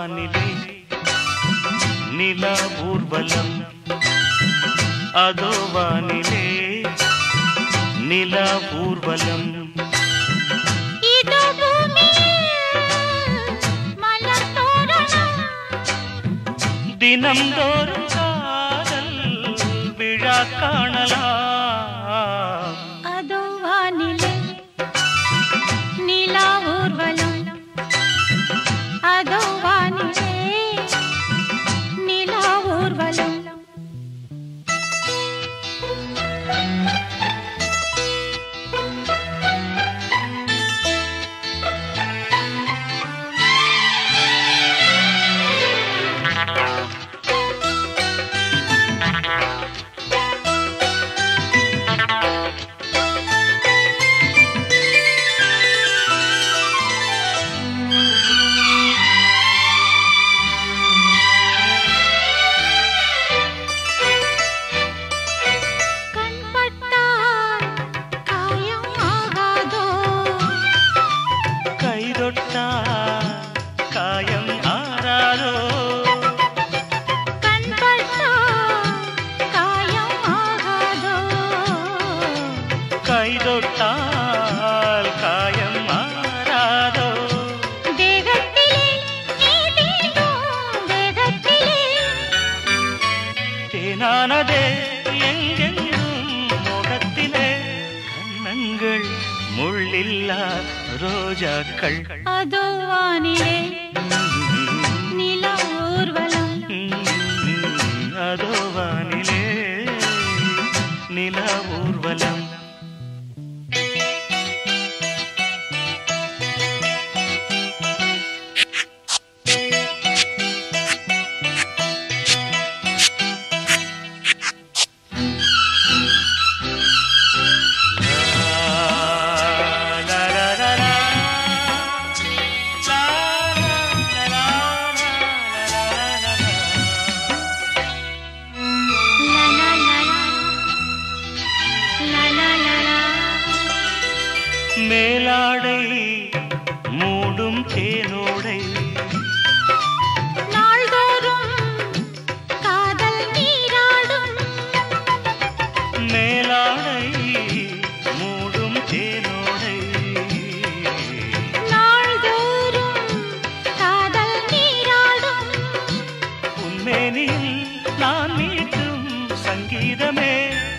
வானிலே நில ஊர்வலம் அதோ வானிலே நில ஊர்வலம் இதோ பூமியில் மலர் தோரணம் தினம்தோறும் காதல் விழா காணலாம் அதோ வானிலே நிலா ஊர்வலம் அதோ வானிலே நிலா ஊர்வலம் கண்பட்டால் காயம் ஆகாதோ கைதொட்டா காயம் ஆறாதோ கண்பட்டால் காயம் ஆகாதோ கைதொட்டால் காயம் ஆறாதோ தேகத்திலே நீ தீண்டும் தேகத்திலே தேனானதே எங்கெங்கும் முகத்திலே கண்ணங்கள் முள்ளில்லா ரோஜாக்கள் அதோ வானிலே நிலா ஊர்வலம் அதோ வானிலே நில ஊர்வலம் லா, லா, லா, லா. லா, லா, லா, லா, லா, லா, லா, லா. லா லா லா லா லா லா லா மேலாடை மூடும் தேனோடை நாள்தோறும் காதல் நீராடும் மேலாடை மூடும் தேனோடை நாள்தோறும் காதல் நீராடும் உன்மேனில் நான் மீட்டும் சங்கீதமே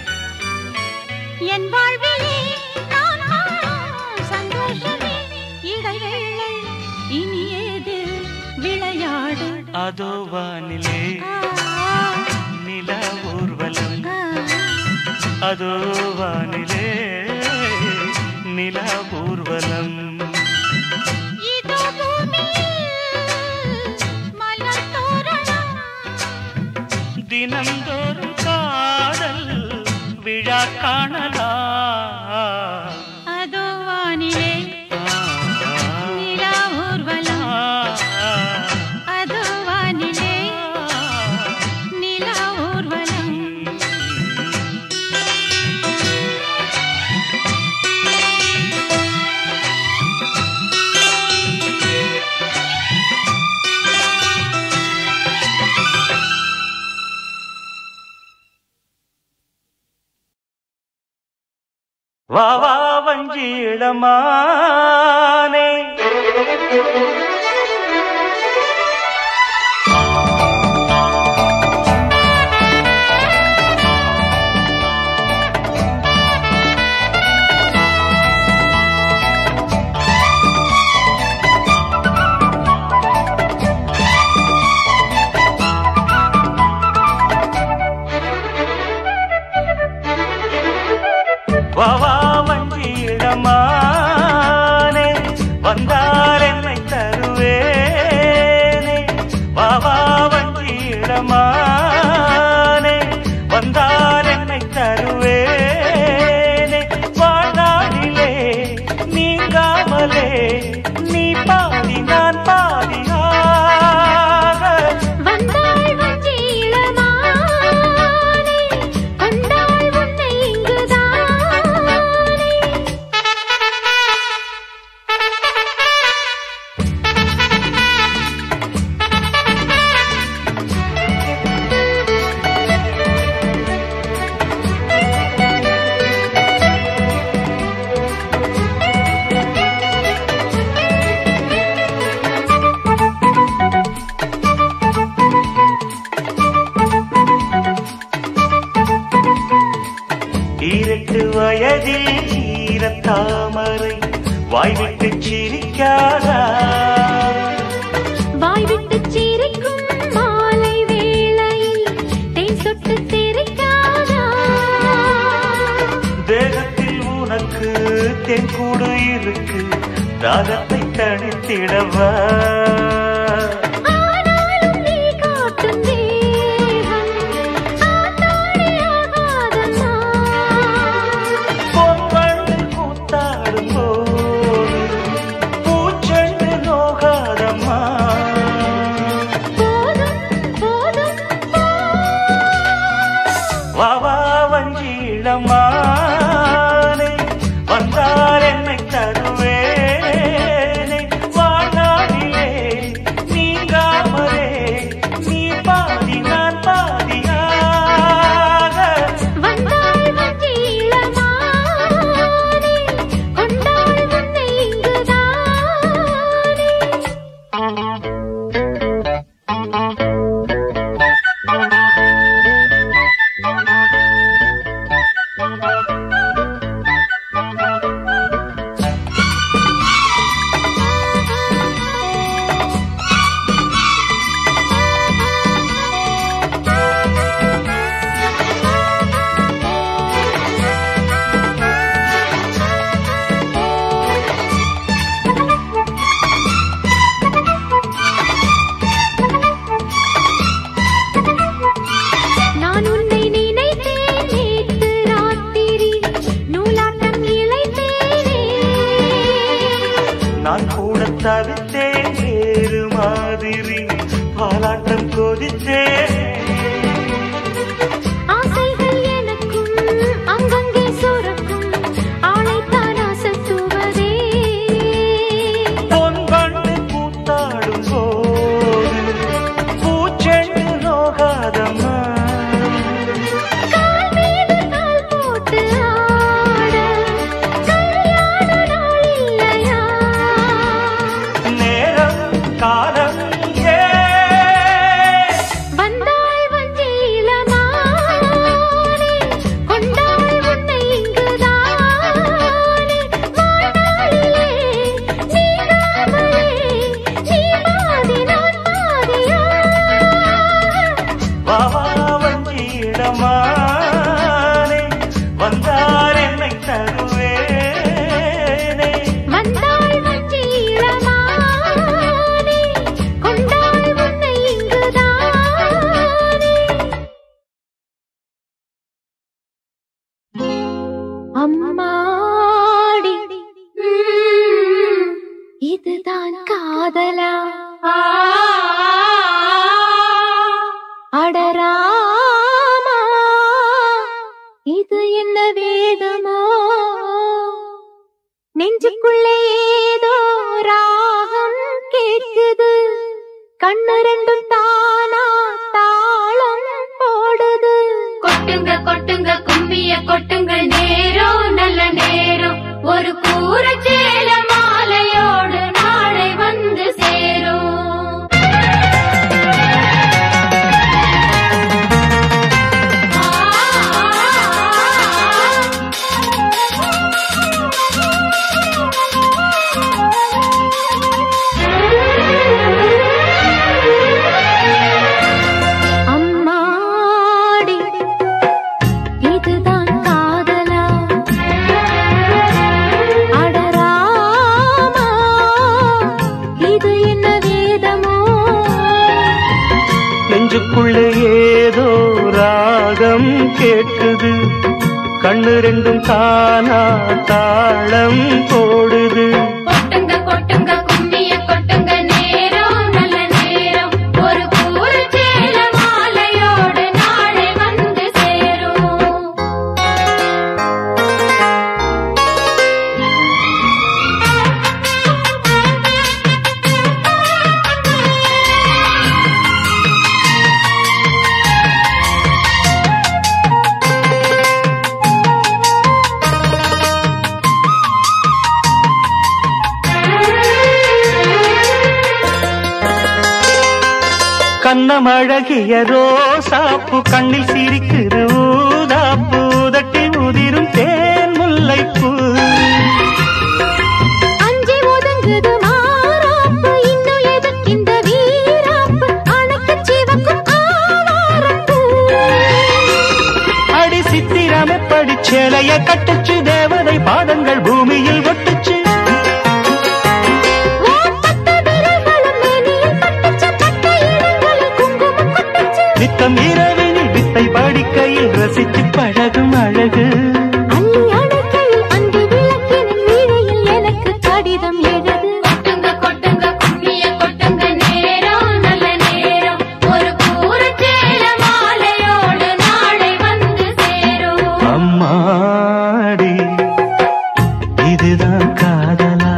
என் வாழ்விலே நான் காணும் சந்தோஷமே இடைவேளை இனியேது விளையாடு அதோ வானிலே ஆ, நில ஊர்வலம் ஆ, அதோ வானிலே நில ஊர்வலம் இதோ பூமியில் மலர் தோரணம் தினந்தோறும் காதல் விழா காணலா அதோ வானிலே நிலா ஊர்வலம் அதோ வானிலே நிலா ஊர்வலம் வா வா வஞ்சி இளமானே வா வா வஞ்சி இளமானே வந்தால் என்னை தருவேனே வா வா வஞ்சி இளமானே வந்தால் என்னை தருவேனே வாழ்நாளிலே நீங்காமலே நீ பாதி நான் பாதியாக வந்தாள் வஞ்சி இளமானே கொண்டாள் உன்னை இங்குதானே ஈரட்டு வயதில் ஈரத்தாமரை வாய்விட்டு சிரிக்காதா வாய் விட்டு சிரிக்கும் மாலை வேளையில் தேன் சொட்டு சிரிக்காதா தேகத்தில் உனக்கு தென்கூடு இருக்கு தாகத்தை தணித்திடவா ஆனாலும் நீ காட்டும் தேகம் ஆத்தாடி ஆகாதம்மா பொன்வண்டு கூத்தாடும் போது பூச்செண்டு நோகாதம்மா போதும் போதும் வா வா வஞ்சிளமானே வந்தால் என்னை தருவேனே வாழ்நாளிலே நீங்காமலே நீ பாதி நான் பாதியாக வந்தாள் வஞ்சி இளமானே கொண்டாள் உன்னை இங்குதானே நான் உன்னை நினைத்தேன் நேற்று ராத்திரி நூலாட்டம் இழைத்தேனே நான் கூட தவித்தேன் வேறு மாதிரி பாலாட்டம் கொதித்தேன் ஆசைகள் எனக்கும் அங்கங்கே சுரக்கும் ஆளைத்தான் அசத்துவதே பொன் வண்டு கூத்தாடும் போது பூச்செண்டு நோகாதம்மா கால் மீது கால் போட்டு ஆட கல்யாண நாள் இல்லையா நேரம் காலம் ஏ வந்தாள் வஞ்சி இளமானே கொண்டாள் உன்னை இங்குதானே வாழ்நாளிலே நீங்காமலே நீ பாதி நான் பாதியாக வாவஞ்சிடமானே வந்தார் என்னை தருவேனே வந்தாள் வஞ்சி இளமானே கொண்டாள் உன்னை இங்குதானே அம்மாடி ம், இதுதான் காதலா அடராமா இது என்ன வேதமோ நெஞ்சுக்குள்ளே ஏதோ ராகம் கேட்குது கண்ணு ரெண்டும் தானா தாளம் போடுது கொட்டுங்க கொட்டுங்க கும்மிய கொட்டுங்க நேரம் நல்ல நேரம் ஒரு கூரச்சேல மாலையோடு நாளை வந்து சேரும் ஆ, அம்மாடி இதுதான் காதலா அடராமா இது என்ன வேதமோ நெஞ்சுக்குள்ளே ஏதோ ராகம் கேட்குது கண்ணு ரெண்டும் தானா தாளம் போடுது கொட்டுங்க கொட்டுங்க கும்மிய கொட்டுங்க நேரம் நல்ல நேரம் ஒரு கூரச்சேல மாலையோடு நாளை வந்து சேரும் கண்ணமழகிய ரோசாப்பு கண்ணில் சிரிக்குது ஊதாப்பு உதட்டில் உதிரும் சேலைய கட்டுச்சு தேவதை பாதங்கள் பூமியில் ஒட்டுச்சு ஓட்டத்த விரல்களும் மேனியில் பட்டுச்சு, பட்ட இடங்களில் குங்குமம் கொட்டுச்சு. நித்தம் இரவினில் வித்தை படிக்கையில் ரசிச்சு பழகும் அழகு அள்ளி அணைக்கையில் அன்பு விளக்கினின் வீணையில் எனக்கு கடிதம் எழுது கொட்டுங்க கொட்டுங்க கும்மிய கொட்டுங்க நேரம் நல்ல நேரம் ஒரு கூரச்சேல மாலையோடு நாளை வந்து சேரும் அம்மாடி இதுதான் காதலா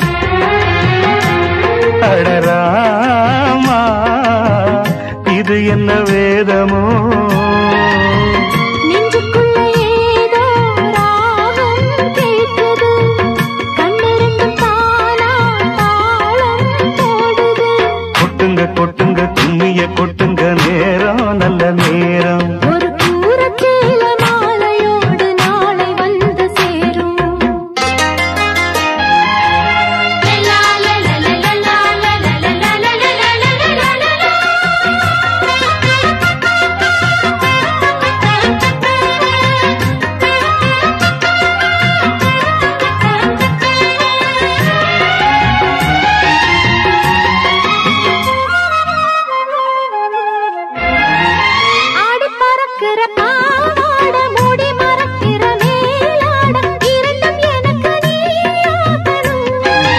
அடராமா இது என்ன வேதமோ நெஞ்சுக்குள்ள ஏதோ ராகம் கேட்குது கண்ணு ரெண்டும் தானா தாளம் போடுது கொட்டுங்க கொட்டுங்க கும்மிய கொட்டுங்க நேரம் நல்ல நேரம் ஒரு கூரச்சேல மாலையோடு நாளை வந்து சேரும் லலா லலா லலா லலா லலா லலா லலா ஆடி பறக்கிற பாவாட மூடி மறக்கிற மேலாட இரண்டும் எனக்கு நீயாகணும்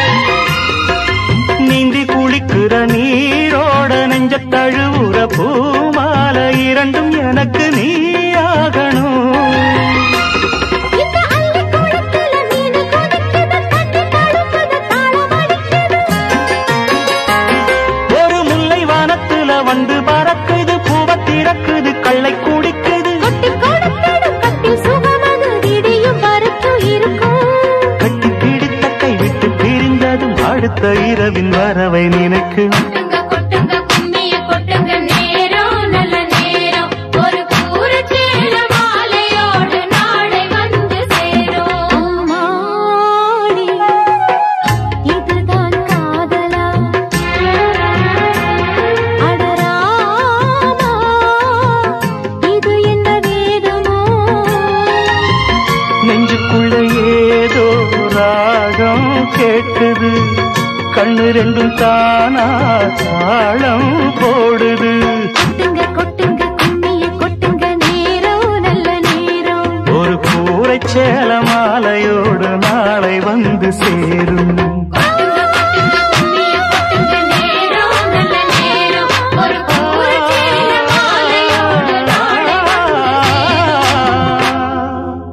நீந்தி குளிக்கிற நீரோட நெஞ்ச தழுவுற பூமாலை இரண்டும் எனக்கு நீயாகணும் இந்த அள்ளி குளத்துல மீனு கொதிக்குது தண்ணி தழுக்குது தாளம் அடிக்குது ஒரு முல்லை வானத்துல வந்து பறக்குது பூவ திறக்குது கள்ளை குடிக்குது கொட்டி கொடுத்திடும் கட்டில் சுகமது விடியும் வரைக்கும் இருக்கும் கட்டி பிடித்த கை விட்டு பிரிந்ததும் அடுத்த இரவின் வரவை நினைக்கும் கொட்டுங்க கொட்டுங்க கும்மிய கொட்டுங்க நேரம் நல்ல நேரம் ஒரு கூரச்சேல மாலையோடு நாளை வந்து சேரும் அம்மாடி இதுதான் காதலா அடராமா இது என்ன வேதமோ நெஞ்சுக்குள்ள ஏதோ ராகம் கேட்குது கண்ணு ரெண்டும் தானா தாளம் போடுது கொட்டுங்க கொட்டுங்க கும்மிய கொட்டுங்க நேரம் நல்ல நேரம் ஒரு கூரை சேல மாலையோடு நாளை வந்து சேரும் கொட்டுங்க கொட்டுங்க கும்மிய கொட்டுங்க நேரம் நல்ல நேரம் ஒரு கூரச்சேல மாலையோடு நாளை வந்து சேரும்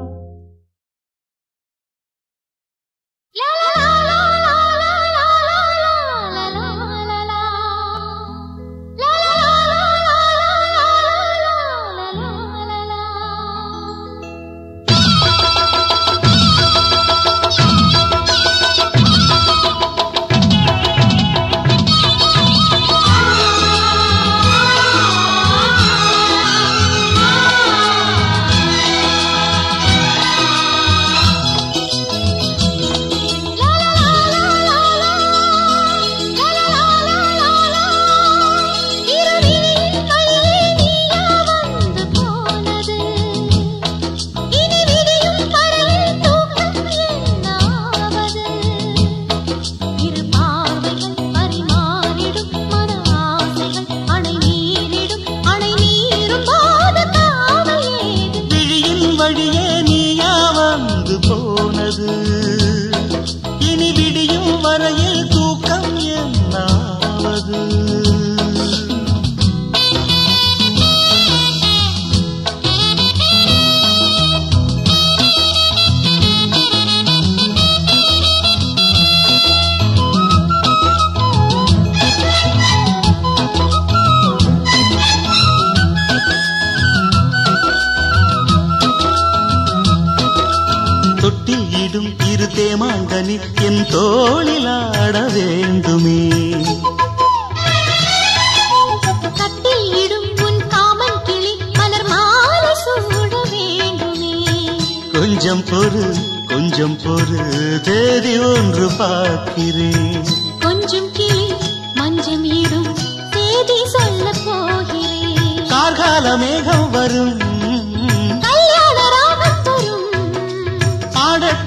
விழியின் வழியே நீயா வந்து போனது இனி விடியும் வரையில் தூக்கம் என்னாவது தொட்டில் இடும் இரு தேமாங்கனி என் தோளில் ஆட வேண்டுமே கட்டில் இடும் உன் காமன் கிளி மலர் மாலை சூட வேண்டுமே கொஞ்சம் பொறு கொஞ்சம் பொறு தேதி ஒன்று பார்க்கிறேன் கொஞ்சம் கிளி மஞ்சம் இடும் தேதி சொல்ல போகிறேன் கார்கால மேகம் வரும் கல்யாண ராகம் தரும்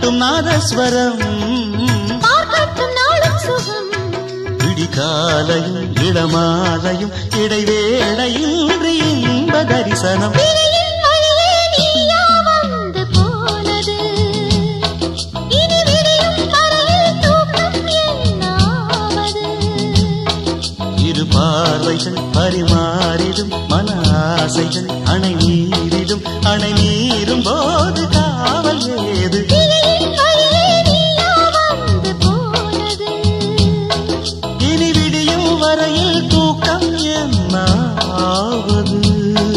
பார்க்கட்டும் நாதஸ்வரம் பார்க்கட்டும் நாளும் சுகம் விடிகாலையும் இளமாலையும் இடைவேளையின்றி இன்ப தரிசனம் விழியின் வழியே நீயா வந்து போனது இனி விடியும் வரையில் தூக்கம் என்னாவது இரு பார்வைகள் பரிமாறிடும் மன ஆசைகள் அணை நீரிடும் அணை நீரும் போது காவல் ஏது விழியின் வழியே நீயா வந்து போனது இனி விடியும் வரையில் தூக்கம் என்னாவது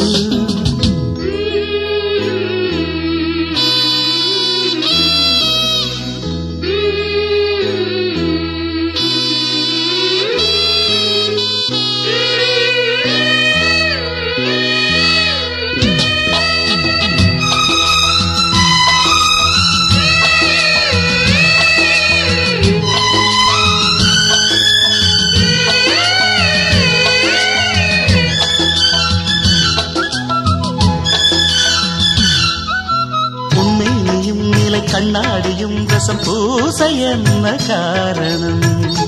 உண்மையும் நிலை கண்ணாடியும் ரசம் பூச என்ன காரணம்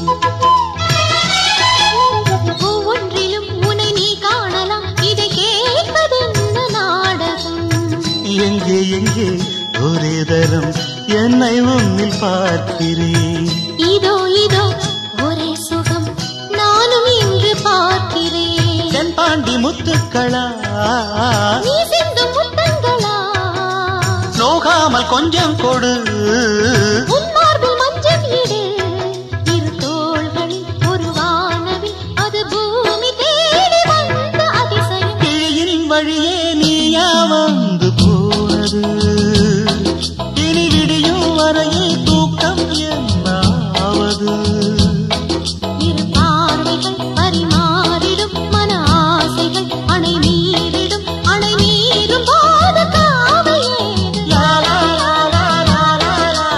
ஒவ்வொன்றிலும் உன்னை நீ காணலாம் இதை கேட்பதென்ன நாடகம் எங்கே எங்கே ஒரே தரம் என்னை உன்னில் பார்க்கிறேன் இதோ இதோ ஒரே சுகம் நானும் இன்று பார்க்கிறேன் தென்பாண்டி முத்துக்களா நீ சிந்தும் முத்தங்களா நோகாமல் கொஞ்சம் கொடு உன் மார்பில் மஞ்சள் இடு இரு தோள்களில் ஒரு வானவில் அது பூமி தேடி வந்த அதிசயம் கிழியின் வழியே நீயா வந்து போனது இனி விடியும் வரையில் தூக்கம் என்னாவது இரு பார்வைகள் பரிமாறிடும் மன ஆசைகள் அணை நீரிடும் அணை நீரும் போது காவல் ஏது லா, லா, லா, லா, லா, லா, லா,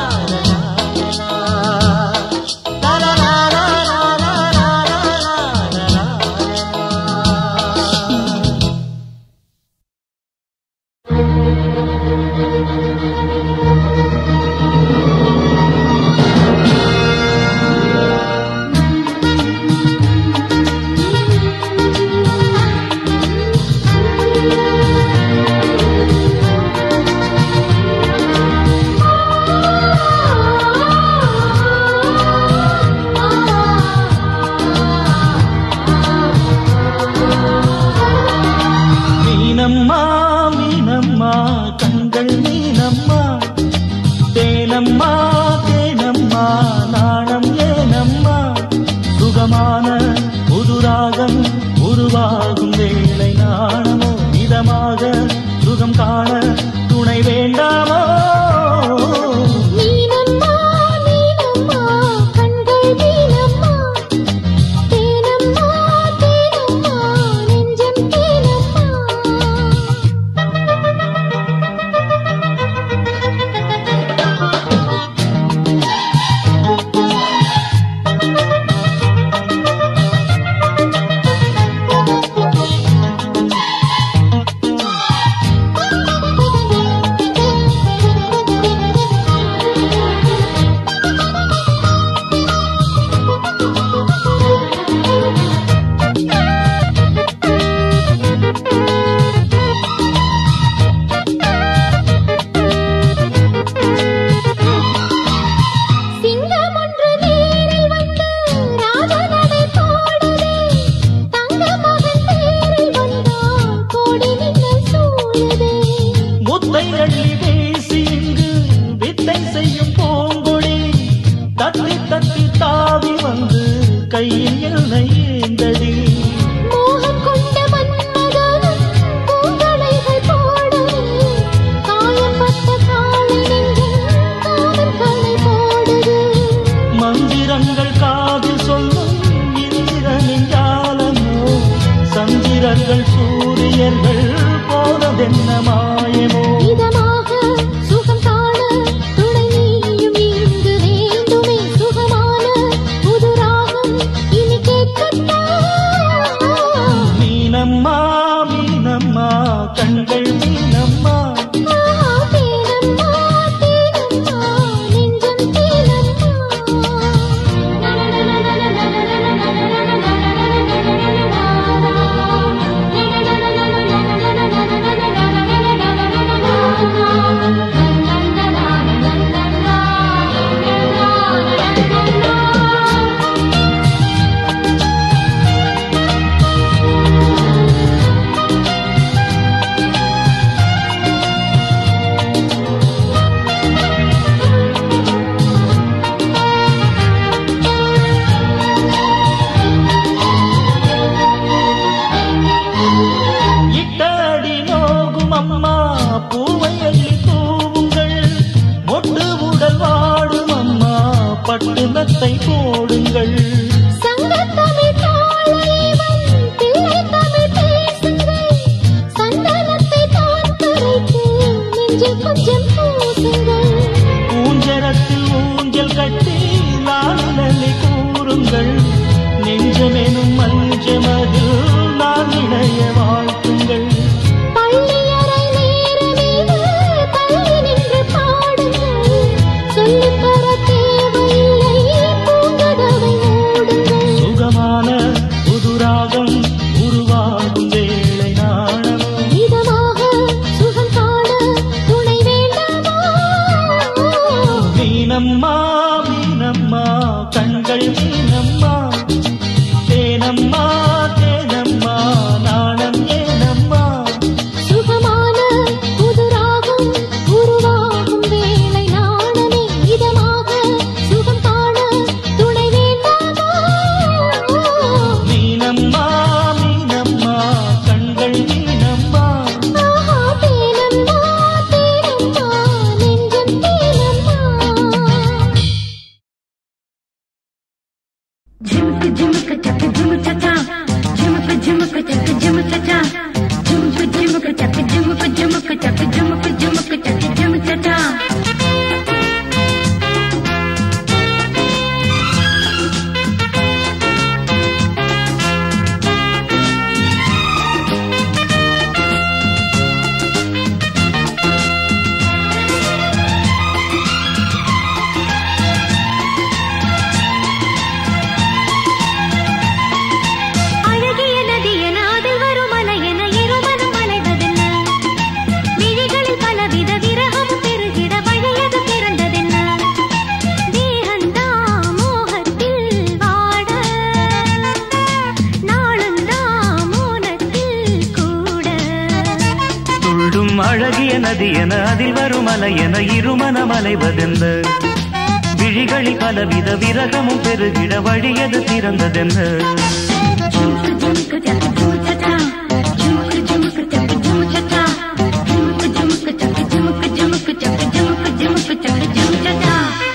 லா, லா, லா, லா, லா, லா, லா, லா, லா. மீனம்மா மீனம்மா கண்கள் மீனம்மா தேனம்மா தேனம்மா நாணம் ஏனம்மா சுகமான புதுராகம் உருவாகும் வேளை நாணமோ இதமாக சுகம் காண துணை வேண்டாமோ நீனம்மா நீனம்மா கண்கள் நீனம்மா தேனம்மா தேனம்மா நெஞ்சம் தேனம்மா சிங்கம் ஒன்று நேரில் வந்து ராஜநடை போடுதே தங்க மகன் தேரில் வந்தால் கோடி மின்னல் சூழுதே முத்தை அள்ளி வீசி இங்கு வித்தை செய்யும் பூங்கொடி தத்தி தத்தி தாவி வந்து கையில் என்னை ஏந்தடி மோகம் கொண்ட மன்மதனும் பூங்களைகள் போடுதே காயப்பட்ட காலை நெஞ்சில் காதல் களை போடுதே மந்திரங்கள் காதில் சொல்லும் இந்திரனின் ஜாலமோ சந்திரர்கள் சூரியர்கள் போனதென்ன மாயமோ இதமாக சுகம் காண துணை நீயும் இங்கு வேண்டுமே சுகமான புது ராகம் இனி கேட்கட்டும் சத்தத்தை போடுங்கள் சங்கத்தமிழ் தாளைவன் பிள்ளை தமிழ் பேசுங்கள் சந்தனத்தை தான் கரைத்து நெஞ்சில் கொஞ்சம் பூசுங்கள் ஊஞ்சரத்தில் ஊஞ்சல் கட்டி லாலலை கூறுங்கள் நெஞ்சமெனும் மஞ்சமது நான் இணைய வாழ்த்துங்கள் பள்ளியறை நேரமீது தள்ளி நின்று பாடுங்கள் சொல்லித் தர தேவையில்லை பூங்கதவை மூடுங்கள் சுகமான புதுராகம் உருவாகும் வேளை நாணம் இதமாக சுகம் காண துணை வேண்டாமா மீனம்மா மீனம்மா கண்கள் மீனம்மா தேனம்மா தேனம்மா நாணம் ஏனம்மா சுகமான புதுராகம் உருவாகும் வேளை நாணமே இதமாக சுகம் காண துணை வேண்டாமா மீனம்மா மீனம்மா கண்கள் மீனம்மா ஆஹா தேனம்மா தேனம்மா நெஞ்சம் தேனம்மா झुमक झुमक चक झुम चचा झुमक झुमक चक झुम चचा झुमक झुमक चक झुमक झुमक चक झुमक झुमक चक झुम चचा அழகிய நதி என அதில் வரும் அலை என இருமனம் அலைவதென்ன விழிகளில் பலவித விரகம் பெருகிட வழியது பிறந்ததென்ன தேகந்தா மோகத்தில் வாட நாளுந்தா மோனத்தில் கூட துள்ளும் அழகிய நதி என அதில் வரும் அலை என இருமனம் அலைவதெந்த விழிகளில் பலவித விரகமும் பெருகிட வழியது திறந்ததென்ன झुमक झुमक चक झुम चचा झुमक झुमक चक झुम चचा झुमक झुमक चक झुमक झुमक चक झुमक झुमक चक झुम चचा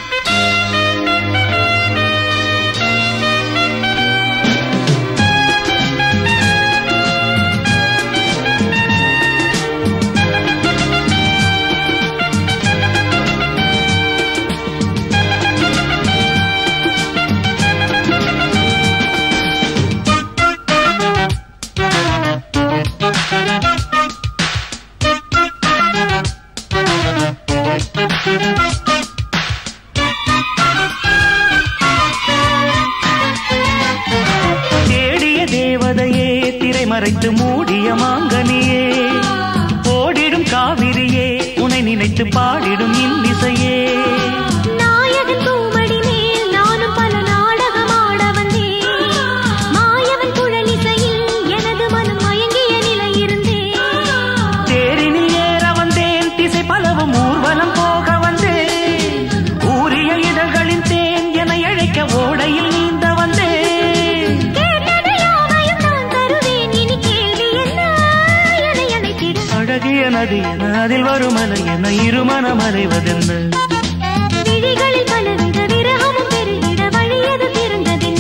தேடிய தேவதையே திரைமறைத்து மூடிய மாங்கனியே ஓடிடும் காவிரியே உனை நினைத்து பாடிடும் இன்னிசையே நாயகன் பூமடி மேல் நானும் பல நாடகம் ஆட வந்தேன் மாயவன் குழலிசையில் எனது மனம் மயங்கிய நிலை இருந்தேன் தேரினில் ஏற வந்தேன் திசை பலவும் ஊர்வலம் போக வந்தேன் ஊரிய இதழ்களின் தேன் என அழைக்க ஓடையில் நீந்த வந்தேன் கேட்டது யாவையும் நான் தருவேன் இனி கேள்வி என்ன என்னை அழைத்திட அழகிய நதி என அதில் வரும் அலை என இருமனம் அலைவதென்ன விழிகளில் பலவித விரகமும் பெருகிட வழியது பிறந்ததென்ன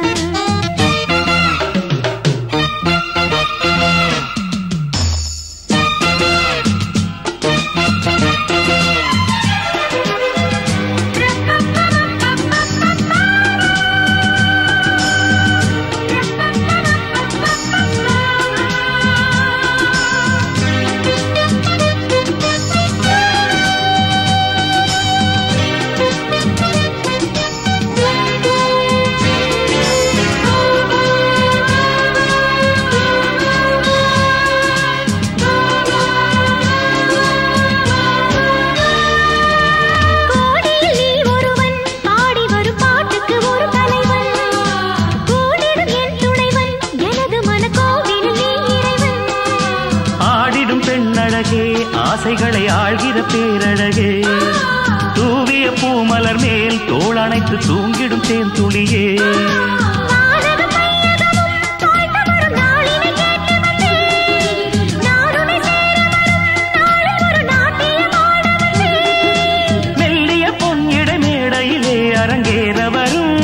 கோடியில் நீ ஒருவன் பாடி வரும் பாட்டுக்கு ஒரு தலைவன் கூடிடும் என் துணைவன் எனது மனக்கோவிலில் நீ இறைவன் ஆடிடும் பெண்ணழகே ஆசைகளை ஆழ்கிற பேரழகே தூவிய பூமலர் மேல் தோள் அணைத்து தூங்கிடும் தேன் துளியே வானகம் மையகமும் வாழ்த்த வரும் நாளினை கேட்டு வந்தேன் நாடுமை சேர வரும் நாளில் ஒரு நாட்டியம் ஆட வந்தேன் மெல்லிய பொன்னிட மேடையிலே அரங்கேற வரும்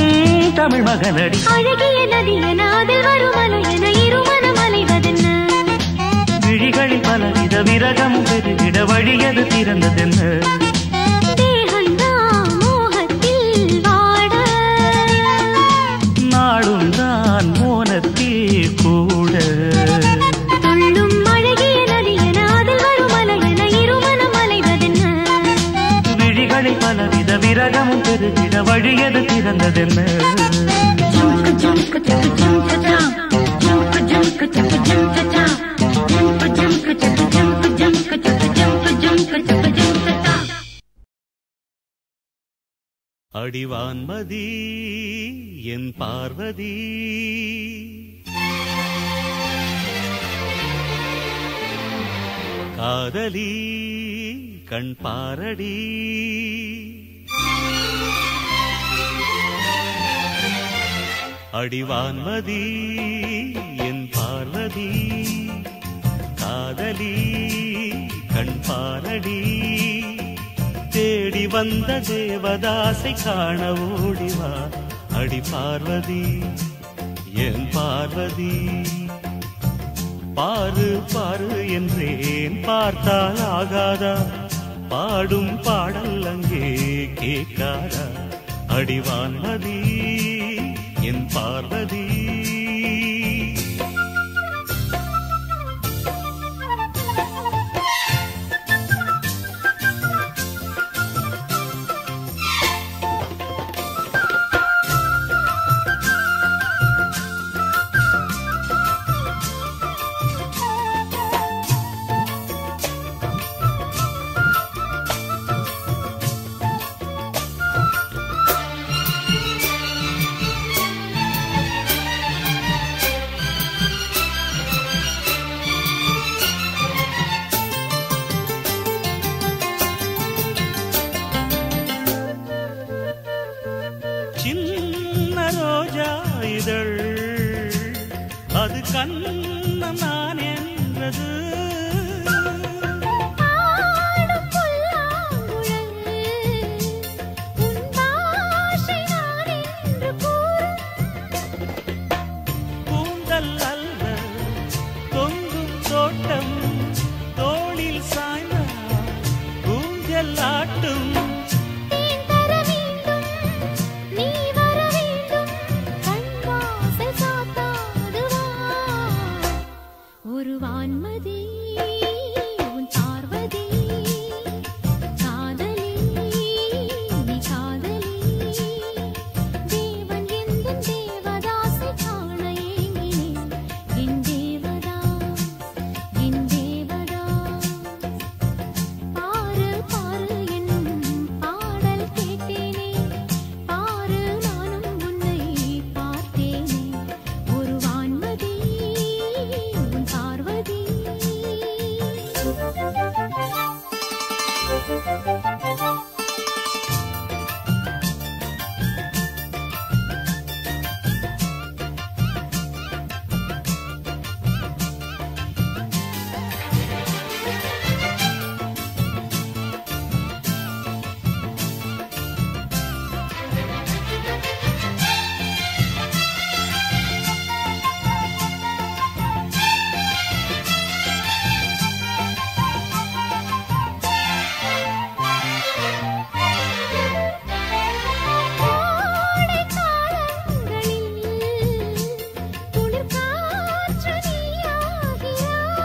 நடி அழகிய நதி என அதில் வரும் அலை என இருமனம் அலைவதென்ன விழிகளில் பலவித விரகம் பெருகிட வழியது திறந்ததென்ன தேகந்தான் மோகத்தில் வாட நாடும் தான் மோனத்தில் கூட துள்ளும் அழகிய நதி என அதில் வரும் அலை என இருமனம் அலைவதென்ன விழிகளில் பலவித விரகமும் பெருகிட வழியது திறந்ததென்ன Jump, jump, jump, jump, jump, jump, jump, jump, jump, jump, jump, jump, jump, jump, jump, jump, jump, jump, jump, jump. அடிவான்மதி என் பார்வதி காதலி கண் பாரடி அடிவான்மதி என் பார்வதி காதலி கண் பாரடி தேடி வந்த தேவதாசை காண ஓடிவா அடி பார்வதி என் பார்வதி பாரு பாரு என்றேன் பார்த்தால் ஆகாதா பாடும் பாடல் அங்கே கேட்காதா அடிவான்மதி என் பார்வதி சின்ன ரோஜா இதழ் அது கண்ணம் நான் என்றது ஆடும் புல்லாங்குழல் உன் பாஷை நான் என்று கூறும் கூந்தல் அல்ல தொங்கும் தோட்டம் தோளில் சாய்ந்தால் கூந்தல் ஆட்டும் தேன் தர வேண்டும் நீ வர வேண்டும் கண் வாசல் சாத்தாது வா ஒரு வான்மதி உன் பார்வதி காதலி நீ காதலி தேவன் எந்தன் தேவதாசை காண ஏங்கினேன் என் தேவதாஸ் என் தேவதாஸ் பாரு பாரு என்னும் பாடல் கேட்டேனே பாரு நானும் உன்னை பார்த்தேனே ஒரு வான்மதி உன் பார்வதி கோடை காலங்களில் குளிர் காற்று நீயாகிறாய்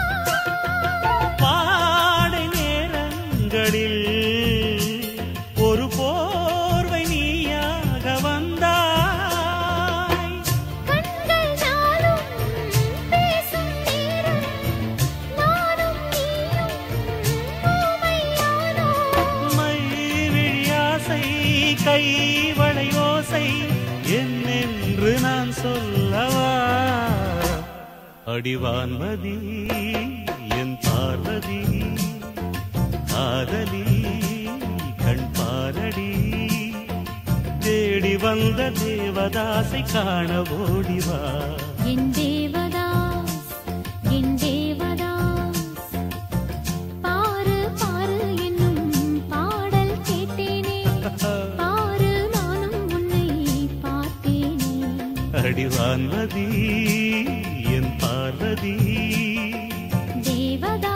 பாடை நேரங்களில் ஒரு போர்வை நீயாக வந்தாய் கண்கள் நாளும் பேசும் நேரம் நானும் நீயும் ஊமையானோம் மை விழியாசை கை வளையோசை என்னென்று நான் சொல்லவா அடிவான்மதி என் பார்வதி காதலி கண் பாரடி தேடி வந்த தேவதாசை காண ஓடிவா என் தேவதாஸ் என் தேவதாஸ் பாரு பாரு என்னும் பாடல் கேட்டேனே பாரு நானும் உன்னை பார்த்தேனே அடிவான்மதி என் பார்வதி தேவதா